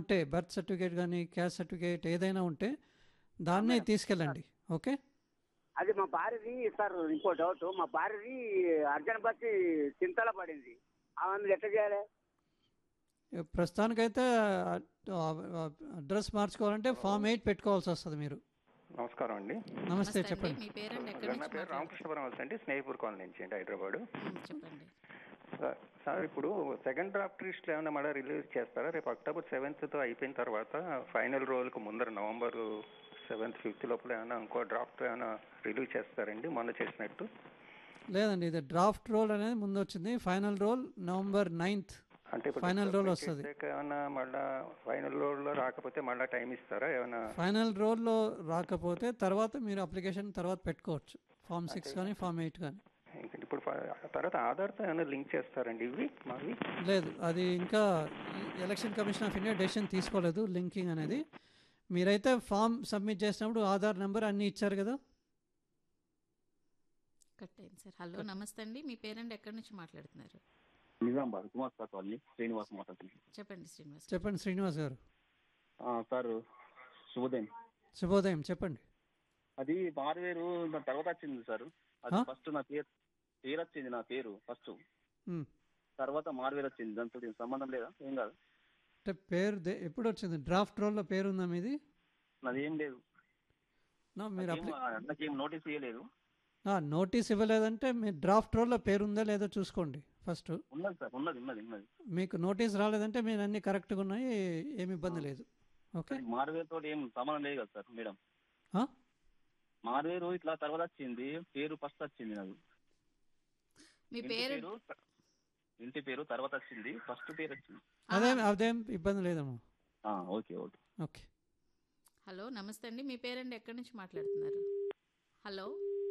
ఉంటే birth certificate కానీ caste certificate ఏదైనా ఉంటే దాన్నే తీసుకెళ్ళండి ఓకే అది మా భార్యది సార్ ఇంకో డౌట్ మా భార్యది అర్జెంట్ బస్సు చింతల పడింది అవన్నీ ఎట్లా చేయాలి ప్రస్తుతానికైతే అడ్రస్ మార్చుకోవాలంటే ఫామ్ ఎయిట్ పెట్టుకోవాల్సి వస్తుంది మీరు నమస్కారం అండి నమస్తే అండి చెప్పండి మీ పేరండి ఎక్కడి నా నుంచి పేరు మాట్లాడుతున్నారు? రామకృష్ణపురం వలస అండి స్నేహిపూర్ కాలనీ నుంచి అండి హైదరాబాద్ ఉమ్, చెప్పండి సార్- సార్ ఇప్పుడు సెకండ్ డ్రాఫ్ట్ లిస్ట్ ఏమైనా మళ్ళీ రిలీజ్ చేస్తారా రేపు అక్టోబర్ సెవెంత్తో అయిపోయిన తర్వాత ఫైనల్ రోల్కి ముందర నవంబర్ సెవెంత్ ఫిఫ్త్ లోపల ఏమైనా ఇంకో డ్రాఫ్ట్ ఏమైనా రిలీజ్ చేస్తారండి మొన్న చేసినట్టు లేదండి ఇది డ్రాఫ్ట్ రోల్ అనేది ముందు వచ్చింది ఫైనల్ రోల్ నవంబర్ నైన్త్ అంటే ఇప్పుడు ఫైనల్ రోల్ submit వస్తుంది చేసాక ఏమైనా మళ్ళా ఫైనల్ రోల్లో రాకపోతే మళ్ళీ టైం ఇస్తారా ఏమైనా ఫైనల్ రోల్లో రాకపోతే తర్వాత మీరు అప్లికేషన్ తర్వాత పెట్టుకోవచ్చు ఫామ్ సిక్స్ కానీ ఫామ్ ఎయిట్ కానీ ఇంకా ఇప్పుడు ఫ- తర్వాత ఆధార్తో ఏమైనా లింక్ చేస్తారండి ఇవి మావి లేదు అది ఇంకా election commission of India decision తీసుకోలేదు లింకింగ్ అనేది మీరైతే ఫామ్ సబ్మిట్ చేసినప్పుడు ఆధార్ నెంబర్ అన్నీ ఇచ్చారు కదా కట్ అయింది సార్ హలో నమస్తే అండి మీ పేరండి ఎక్కడి నుంచి మాట్లాడుతున్నారు నిజామాబాద్ కుమార్ సార్ కాలనీ శ్రీనివాస్ మాట్లాడుతున్నాను చెప్పండి శ్రీనివాస్ గారు. చెప్పండి శ్రీనివాస్ గారు ఆ, సార్ శుభోదయం శుభోదయం చెప్పండి అది మారువేరు నా తర్వాత వచ్చింది సార్ అది ఆ? ఫస్ట్ నా పేరు పేరు వచ్చింది నా పేరు ఫస్ట్ ఉమ్. తర్వాత మారువేరు వచ్చింది దాంతో ఏం సంబంధం లేదా ఏం కాదు అంటే పేరు దే- ఎప్పుడు వచ్చింది డ్రాఫ్ట్ రోల్లో పేరు ఉందా మీది నాది ఏం లేదు నా మీరు నాకేం- అప్లై నాకేం నోటీస్ ఇవ్వలేదు ఆ, నోటీస్ ఇవ్వలేదంటే మీ డ్రాఫ్ట్ రోల్లో పేరు ఉందా లేదో చూసుకోండి ఫస్ట్ ఉన్నది సార్ ఉన్నది ఉన్నది ఉన్నది మీకు నోటీస్ రాలేదంటే మీరు అన్ని కరెక్ట్గా ఉన్నాయి ఏమి ఇబ్బంది లేదు ఓకే మారువేరు తోటి ఏం సంబంధం లేదు కదా సార్ మేడం ఆ? మారువేరు ఇట్లా తర్వాత వచ్చింది పేరు ఫస్ట్ వచ్చింది నాకు మీ ఇంటి పేరు పేరు ఇంటి పేరు తర్వాత వచ్చింది ఫస్ట్ పేరు వచ్చింది అదేం అదేం ఇబ్బంది లేదమ్మా ఆ, ఓకే ఓకే ఓకే హలో నమస్తే అండి మీ పేరండి ఎక్కడి నుంచి మాట్లాడుతున్నారు హలో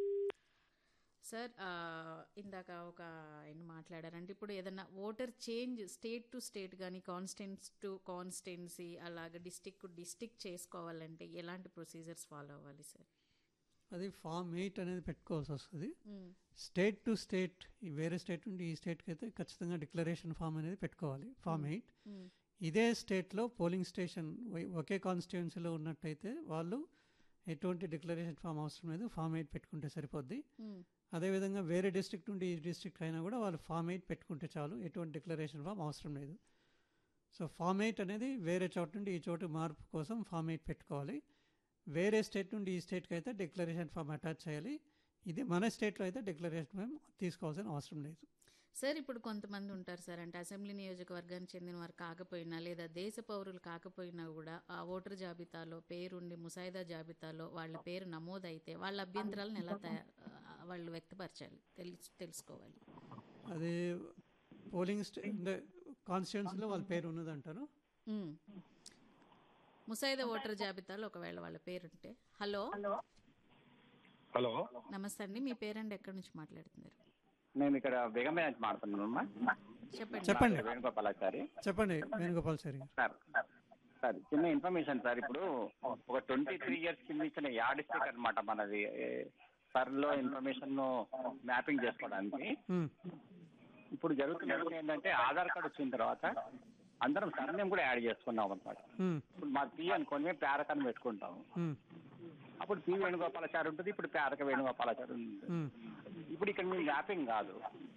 సార్ ఆ, ఇందాక ఒక ఆయన మాట్లాడారంటే ఇప్పుడు ఏదైనా voter change state to state కానీ కాన్స్టెన్స్ టు కాన్స్టెన్సీ అలాగ డిస్టిక్ టు డిస్టిక్ చేసుకోవాలంటే ఎలాంటి ప్రొసీజర్స్ ఫాలో అవ్వాలి సార్ అది ఫామ్ ఎయిట్ అనేది పెట్టుకోవాల్సి వస్తుంది స్టేట్ టు స్టేట్ ఈ వేరే స్టేట్ నుండి ఈ స్టేట్కి అయితే ఖచ్చితంగా డిక్లరేషన్ ఫామ్ అనేది పెట్టుకోవాలి ఫామ్ ఎయిట్ ఇదే స్టేట్లో పోలింగ్ స్టేషన్ ఒ- ఒకే కాన్స్టిట్యున్సీలో ఉన్నట్టయితే వాళ్ళు ఎటువంటి డిక్లరేషన్ ఫామ్ అవసరం లేదు ఫామ్ ఎయిట్ పెట్టుకుంటే సరిపోద్ది అదేవిధంగా వేరే డిస్ట్రిక్ట్ నుండి ఈ డిస్ట్రిక్ట్ అయినా కూడా వాళ్ళు ఫామ్ ఎయిట్ పెట్టుకుంటే చాలు ఎటువంటి డిక్లరేషన్ ఫామ్ అవసరం లేదు సో ఫామ్ ఎయిట్ అనేది వేరే చోట నుండి ఈ చోటు మార్పు కోసం ఫామ్ ఎయిట్ పెట్టుకోవాలి వేరే స్టేట్ నుండి ఈ స్టేట్కి అయితే డిక్లరేషన్ ఫామ్ అటాచ్ చేయాలి ఇది మన స్టేట్లో అయితే డిక్లరేషన్ ఫామ్ తీసుకోవాల్సిన అవసరం లేదు సార్ ఇప్పుడు కొంతమంది ఉంటారు సార్ అంటే అసెంబ్లీ నియోజకవర్గానికి చెందిన వారు కాకపోయినా లేదా దేశ పౌరులు కాకపోయినా కూడా ఆ ఓటర్ జాబితాలో పేరుండి ముసాయిదా జాబితాలో వాళ్ళ పేరు నమోదైతే వాళ్ళ అభ్యంతరాలను ఎలా తయా- ఆ, వాళ్ళు వ్యక్తపరచాలి తెలుసు తెలుసుకోవాలి అది పోలింగ్ స్టే అంటే కాన్స్టిట్యున్సీలో వాళ్ళ పేరు ఉన్నదంటారు ఉమ్. ముసాయిదా ఓటర్ జాబితాలో ఒకవేళ వాళ్ళ పేరుంటే హలో హలో నమస్తే అండి మీ పేరండి ఎక్కడి నుంచి మాట్లాడుతున్నారు నేను ఇక్కడ బేగంపై నుంచి మాట్లాడుతున్నాను చెప్పండి చెప్పండి వేణుగోపాలాచారి చెప్పండి వేణుగోపాల్ సార్ గారు సార్ సార్ చిన్న ఇన్ఫర్మేషన్ సార్ ఇప్పుడు ఒక ట్వంటీ త్రీ ఇయర్స్ కింద ఇచ్చిన యాడ్ స్టిక్ అనమాట మనది సర్ లో ఇన్ఫర్మేషన్ మ్యాపింగ్ చేసుకోవడానికి ఉమ్, ఇప్పుడు జరుగుతున్నది ఏంటంటే ఆధార్ కార్డు వచ్చిన తర్వాత అందరం సర్నేమ్ కూడా యాడ్ చేసుకున్నాం అనమాట ఉమ్, ఇప్పుడు మా పి అనుకొని మేము పేరకని పెట్టుకుంటాము ఉమ్, అప్పుడు పి వేణుగోపాలాచారి ఉంటుంది ఇప్పుడు పేరక వేణుగోపాలాచారి ఉంటుంది ఉమ్. ఇప్పుడు ఇక్కడ మీ మ్యాపింగ్ కాదు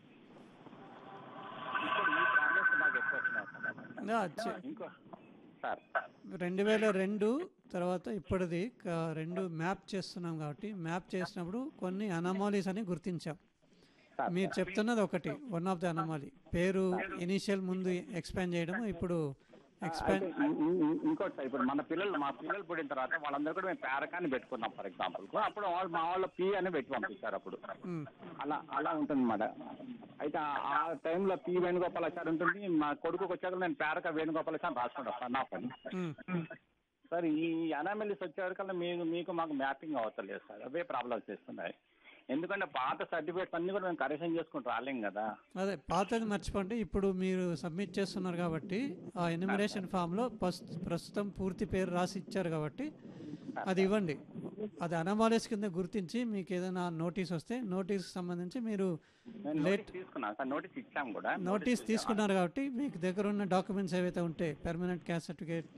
ఇప్పుడు ఈ ప్రాబ్లమ్స్ నాకు ఎక్కువ వచ్చినాయి ఆ, చె- ఇంకో సార్ రెండు వేల రెండు తర్వాత ఇప్పటిది క- రెండు మ్యాప్ చేస్తున్నాం కాబట్టి మ్యాప్ చేసినప్పుడు కొన్ని అనమాలీస్ అని గుర్తించాం మీరు చెప్తున్నది ఒకటి వన్ ఆఫ్ ది అనమాలీ పేరు ఇనీషియల్ ముందు ఎక్స్పాండ్ చేయడం ఇప్పుడు ఎక్స్పాండ్ అయితే ఇం- ఇం- ఇం- ఇంకోటి సార్ ఇప్పుడు మన పిల్లలు మా పిల్లలు పుట్టిన తర్వాత వాళ్ళందరూ కూడా మేము పేరకాన్ని పెట్టుకున్నాం ఫర్ ఎగ్జాంపుల్ అప్పుడు వాళ్ళు మా వాళ్ళు పి అని పెట్టి పంపిస్తారు అప్పుడు అలా అలా ఉంటుంది అన్నమాట అయితే ఆ- ఆ టైంలో పి వేణుగోపాలాచారి ఉంటుంది మా కొడుకుకి వచ్చాక నేను పేరక వేణుగోపాలాచారి రాసుకుంటాను సార్ నా పని సార్ ఈ అనామెలీస్ వచ్చేవరకల్లా మీకు మీకు మాకు మ్యాపింగ్ అవతలేదు సార్ అవే ప్రాబ్లమ్స్ చేస్తున్నాయి ఎందుకంటే పాత సర్టిఫికేట్స్ అన్ని కూడా మేము కరెక్షన్ చేసుకుంటూ రాలేం కదా అదే పాతది మర్చిపోండి ఇప్పుడు మీరు సబ్మిట్ చేస్తున్నారు కాబట్టి ఆ ఎన్యుమరేషన్ ఫామ్లో ప్రస్తుతం పూర్తి పేరు రాసి ఇచ్చారు కాబట్టి అది ఇవ్వండి అది అనమాలీస్ కింద గుర్తించి మీకు ఏదైనా నోటీస్ వస్తే నోటీస్ సంబంధించి మీరు నేను లేట్ నోటీస్ తీసుకున్నాను సార్ నోటీస్ ఇచ్చాం కూడా నోటీస్ తీసుకున్నారు కాబట్టి మీకు దగ్గర ఉన్న డాక్యుమెంట్స్ ఏవైతే ఉంటే పర్మనెంట్ క్యాస్ట్ సర్టిఫికేట్